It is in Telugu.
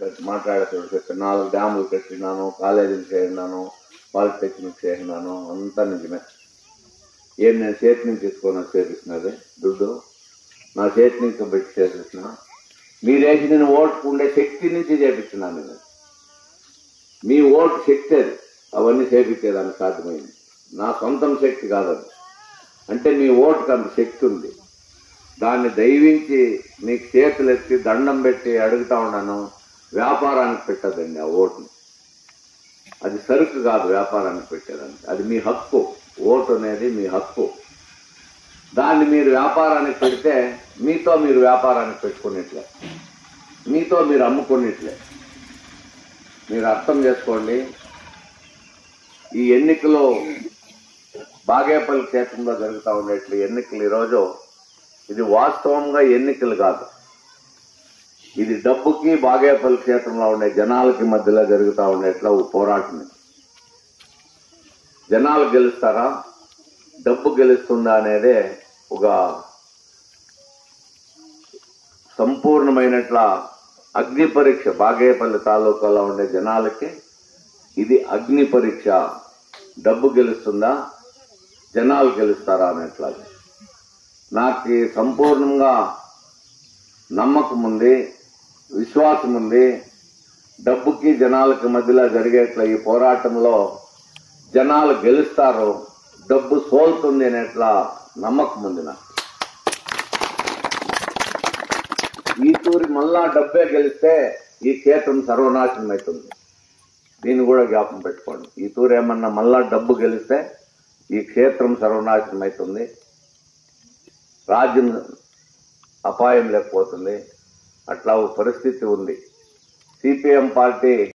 మాట్లాడేటప్పుడు చెప్పి నాలుగు డ్యాములు కట్టినాను కాలేజీలు చేరినాను పాలిటెక్నిక్ చేరినాను అంతా నిజమే ఏం నేను చేతి నుంచి తీసుకొని చేపిస్తున్నది దుడ్డు నా చేతి నుంచి పెట్టి చేపిస్తున్నా మీరు వేసిన ఓటుకు ఉండే శక్తి నుంచి చేపిస్తున్నాను నేను మీ ఓటు శక్తి అది అవన్నీ చేపించేదానికి సాధ్యమైంది నా సొంతం శక్తి కాదది అంటే మీ ఓటుకు అంత శక్తి ఉంది దాన్ని దైవించి మీకు చేతులు ఎత్తి దండం పెట్టి అడుగుతా ఉన్నాను వ్యాపారానికి పెట్టదండి ఆ ఓటుని అది సరుకు కాదు వ్యాపారానికి పెట్టేదానికి అది మీ హక్కు ఓటు అనేది మీ హక్కు దాన్ని మీరు వ్యాపారానికి పెడితే మీతో మీరు వ్యాపారానికి పెట్టుకునేట్లే మీతో మీరు అమ్ముకునేట్లే మీరు అర్థం చేసుకోండి ఈ ఎన్నికలు బాగేపల్లి క్షేత్రంలో జరుగుతూ ఉండేట్లు ఎన్నికలు ఈరోజు ఇది వాస్తవంగా ఎన్నికలు కాదు ఇది డబ్బుకి బాగేపల్లి క్షేత్రంలో ఉండే జనాలకి మధ్యలో జరుగుతూ ఉండేట్ల ఓ పోరాటం ఇది. జనాలు గెలుస్తారా డబ్బు గెలుస్తుందా అనేదే ఒక సంపూర్ణమైనట్ల అగ్ని పరీక్ష బాగేపల్లి తాలూకాలో ఉండే జనాలకి ఇది అగ్ని పరీక్ష డబ్బు గెలుస్తుందా జనాలు గెలుస్తారా అనేట్లా నాకు ఈ సంపూర్ణంగా నమ్మకం ఉంది విశ్వాసం ఉంది డబ్బుకి జనాలకి మధ్యలో జరిగేట్ల ఈ పోరాటంలో జనాలు గెలుస్తారు డబ్బు సోల్తుంది అనేట్లా నమ్మకం ఉంది నాకు ఈ తూరి మళ్ళా డబ్బే గెలిస్తే ఈ క్షేత్రం సర్వనాశనం అవుతుంది దీన్ని కూడా జ్ఞాపకం పెట్టుకోండి ఈ తూరు ఏమన్నా మళ్ళా డబ్బు గెలిస్తే ఈ క్షేత్రం సర్వనాశనం అవుతుంది రాజ్యం అపాయం లేకపోతుంది అట్లా ఒక పరిస్థితి ఉంది సిపిఎం పార్టీ